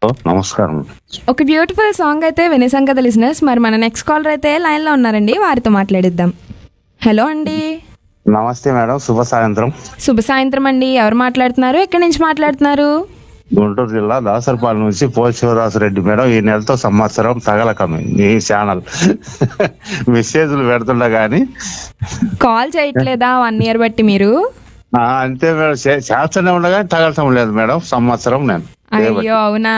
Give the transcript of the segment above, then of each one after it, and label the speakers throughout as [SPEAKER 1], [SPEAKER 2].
[SPEAKER 1] నమస్కారం
[SPEAKER 2] ఒక beautiful song అయితే వినేసాం కదా లిసినర్స్ మరి మన నెక్స్ట్ కాలర్ అయితే లైన్లో ఉన్నారండి వారితో మాట్లాడిద్దాం హలో అండి
[SPEAKER 1] నమస్తే మేడం శుభ సాయంత్రం
[SPEAKER 2] శుభ సాయంత్రం అండి ఎవరు మాట్లాడుతున్నారు ఎక్కడి నుంచి మాట్లాడుతున్నారు
[SPEAKER 1] గుంటూరు జిల్లా దాసరపాలెం నుంచి పోల్ శివరాజు రెడ్డి మేడం ఈ నెలతో సంవత్సరం తగలకమే ఈ ఛానల్ మెసేజ్లు పెడుతుండ గాని
[SPEAKER 2] కాల్ చేయట్లేదా వన్ ఇయర్ బట్టి మీరు
[SPEAKER 1] ఆ, అంతే మేడం చే- చేస్తూనే ఉండగా తగలటం లేదు మేడం సంవత్సరం నేను
[SPEAKER 2] అయ్యో అవునా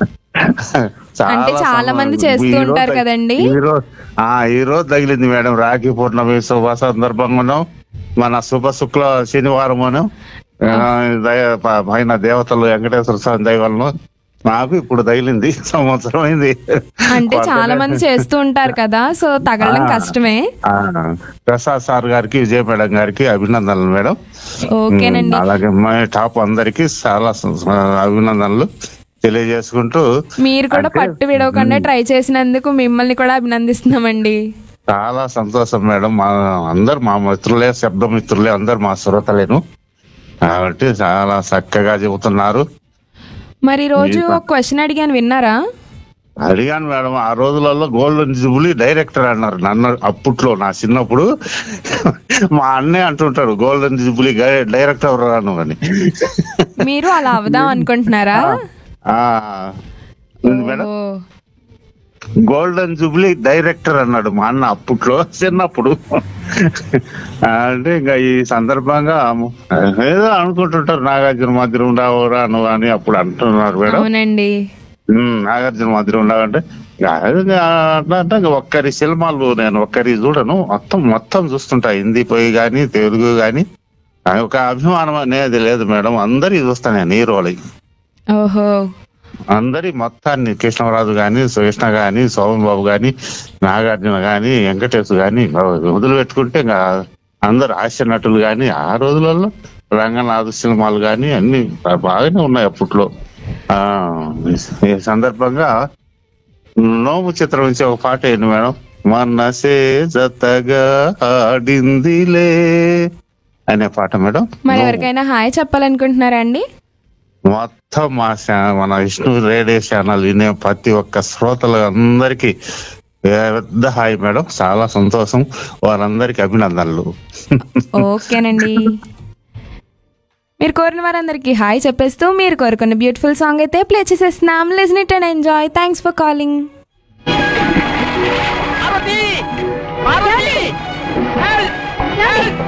[SPEAKER 2] అంటే చాలా మంది
[SPEAKER 1] సంవత్సరం.
[SPEAKER 2] చేస్తూ
[SPEAKER 1] ఈ రోజు
[SPEAKER 2] ఉంటారు
[SPEAKER 1] తగి-
[SPEAKER 2] కదండి.
[SPEAKER 1] ఈ రోజు ఆ ఈ రోజు తగిలింది మేడం రాఖీ పూర్ణమి శుభ సందర్భంగాను మన శుభ శుక్ల శనివారమును ఆ, దయ- ప- పైన దేవతలు వెంకటేశ్వర స్వామి దైవాలను నాకు ఇప్పుడు తగిలింది సంవత్సరం అయింది
[SPEAKER 2] అంటే చాలా మంది చేస్తూ ఉంటారు కదా సో తగలడం కష్టమే
[SPEAKER 1] ఆ, ప్రసాద్ సార్ గారికి విజయ మేడం గారికి అభినందనలు మేడం
[SPEAKER 2] ఓకేనండి
[SPEAKER 1] ఉమ్, అలాగే మా టాప్ అందరికి చాలా స- అభినందనలు తెలియజేసుకుంటూ
[SPEAKER 2] మీరు కూడా
[SPEAKER 1] అంటే-
[SPEAKER 2] పట్టు విడవకుండా ట్రై చేసినందుకు మిమ్మల్ని కూడా అభినందిస్తున్నామండి
[SPEAKER 1] చాలా సంతోషం మేడం మా అందరు మా మిత్రులే శబ్ద మిత్రులే అందరు మా శ్రోతలేను కాబట్టి చాలా చక్కగా చెబుతున్నారు
[SPEAKER 2] మరి ఈ రోజు ఒక క్వశ్చన్ అడిగాను విన్నారా
[SPEAKER 1] అడిగాను మేడం ఆ రోజులలో గోల్డెన్ జూబ్లీ డైరెక్టర్ అన్నారు నన్ను అప్పట్లో నా చిన్నప్పుడు మా అన్నయ్య అంటుంటాడు గోల్డెన్ జూబ్లీ డైరెక్టర్ రాను అని
[SPEAKER 2] మీరు అలా అవుదాం అనుకుంటున్నారా
[SPEAKER 1] ఆ, ఉంది మేడం
[SPEAKER 2] ఓ,
[SPEAKER 1] గోల్డెన్ జూబ్లీ డైరెక్టర్ అన్నాడు మా అన్న అప్పట్లో చిన్నప్పుడు అంటే ఇంకా ఈ సందర్భంగా ఏదో అనుకుంటుంటారు నాగార్జున మధ్య ఉండవు రాను అని అప్పుడు అంటున్నారు మేడం
[SPEAKER 2] అవునండి
[SPEAKER 1] ఉమ్, నాగార్జున మధ్య ఉండవంటే ఇంకా అదే ఇంకా అట్లా అంటే ఇంకా ఒక్కరి సినిమాలు నేను ఒక్కరి చూడను మొత్తం మొత్తం చూస్తుంటా హిందీ పోయి గాని తెలుగు గాని ఆ ఒక అభిమానం అనేది లేదు మేడం అందరి చూస్తాను నేను హీరోలకి
[SPEAKER 2] ఓహో
[SPEAKER 1] అందరి మొత్తాన్ని కృష్ణరాజు గాని కృష్ణ గాని సోమన్ బాబు గాని నాగార్జున గాని వెంకటేష్ గాని వదిలి పెట్టుకుంటే ఇంకా అందరు హాస్య నటులు గాని ఆ రోజులలో రంగనాథ్ సినిమాలు గాని అన్ని బాగానే ఉన్నాయి అప్పట్లో ఆ ఈ సందర్భంగా నోము చిత్రం నుంచి ఒక పాట ఏంటి మేడం మనసే జతగా ఆడిందిలే అనే పాట మేడం
[SPEAKER 2] మరి
[SPEAKER 1] నోము.
[SPEAKER 2] ఎవరికైనా హాయ్ చెప్పాలనుకుంటున్నారా అండి
[SPEAKER 1] మొత్తం మా ఛా- మన విష్ణు రేడియో ఛానల్ వినే ప్రతి ఒక్క శ్రోతలు అందరికి పెద్ద హాయ్ మేడం చాలా సంతోషం వారందరికి అభినందనలు
[SPEAKER 2] ఓకేనండి మీరు కోరిన వారందరికీ హాయ్ చెప్పేస్తూ మీరు కోరుకున్న బ్యూటిఫుల్ సాంగ్ అయితే ప్లే చేసేస్తున్నాం listen it and enjoy thanks for calling
[SPEAKER 3] Parvathi Parvathi help help